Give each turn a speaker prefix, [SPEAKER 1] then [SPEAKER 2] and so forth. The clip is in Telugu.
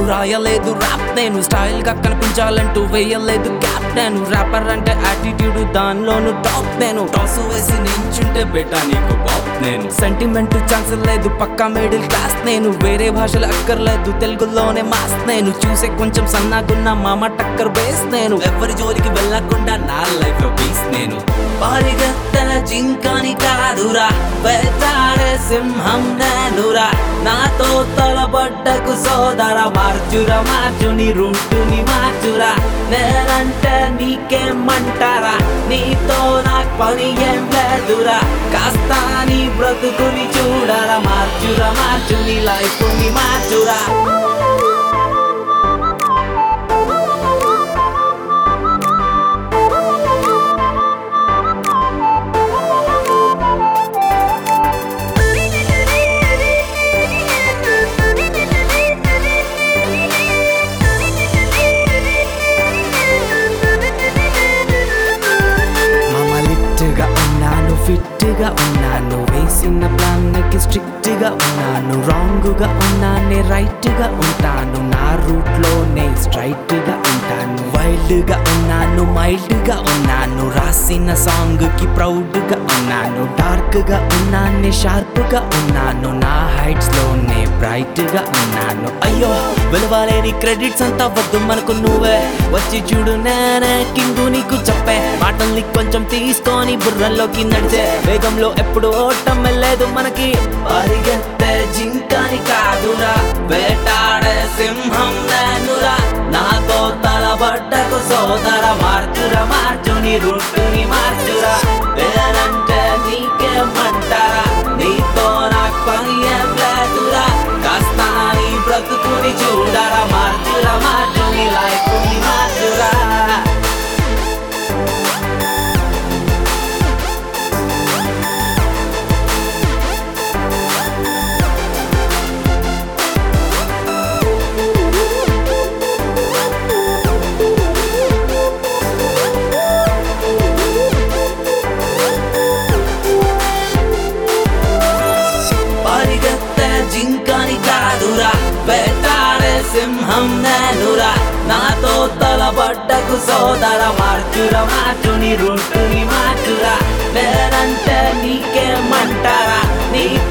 [SPEAKER 1] రాయలేదు ర్యాప్ నేను స్టైల్ గా కనిపించాలంటూ వేయలేదు క్యాప్ నేను ర్యాపర్ అంటే యాటిట్యూడ్ దానిలోను టాప్ నేను టాస్ వేసి నించుంటే బెటా నీకు బాప్ నేను సెంటిమెంట్ ఛాన్స్ లేదు పక్కా మిడిల్ క్లాస్ నేను వేరే భాషలు అక్కర్లేదు తెలుగులోనే మాస్ నేను చూసే కొంచెం సన్నాగున్న మామ టక్కర్ బేస్ నేను ఎవరి జోలికి వెళ్ళకుండా నా లైఫ్ లో పీస్ నేను పరిగెత్తన జింకని కాదురా వేటాడే సింహం నేనురా నాతో తలబడ్డకు సోదర మార్చురా మార్చుని రూటుని మార్చురా నేనంటే నీకేమంటారా నీతో నాకు పని ఏం లేదురా కాస్త నీ బ్రతుకుని చూడరా మార్చురా మార్చుని లైఫ్ ని మార్చురా మామ లిట్ గా ఉన్నాను ఫిట్ గా ఉన్నాను వేసిన ప్లాన్ కి స్ట్రిక్ట్ గా ఉన్నాను రాంగ్ గా ఉన్నానే రైట్ గా ఉంటాను నా రూట్ లోనే స్ట్రైట్ గా ఉంటాను వైల్డ్ గా ఉన్నాను మైల్డ్ గా ఉన్నాను రాసిన సాంగ్ కి ప్రౌడ్ గా ఉన్నాను డార్క్ గా ఉన్నానే షార్ప్ గా ఉన్నాను నా హైట్స్ లోనే బ్రైట్ గా ఉన్నాను అయ్యో విలువలేని క్రెడిట్స్ అంతా వద్దు మనకు నువ్వే వచ్చి చూడు నేనే కింగు నీకు చెప్పే మాటల్ని కొంచెం తీసుకొని బుర్రలోకి నడిచే వేగంలో ఎప్పుడు ఓటం లేదు మనకి పరిగెత్తే జింకని కాదురా వేటాడే సింహం నేనురా నాతో తలబడ్డకు సోదర మార్చురా మార్చుని రూటుని మార్చురా నేనంటే నీకేమంటారా నీతో నాకు పని ఏం లేదురా కాస్త నీ బ్రతుకుని చూడరా మార్చురా మార్చుని లైఫ్ ని మార్చురా పరిగెత్తే జింకని కాదురా వేటాడే సింహం నేనురా నాతో తలబడ్డకు సోదర మార్చురా మార్చుని రూటుని మార్చురా నేనంటే నీకేమంటారా నీ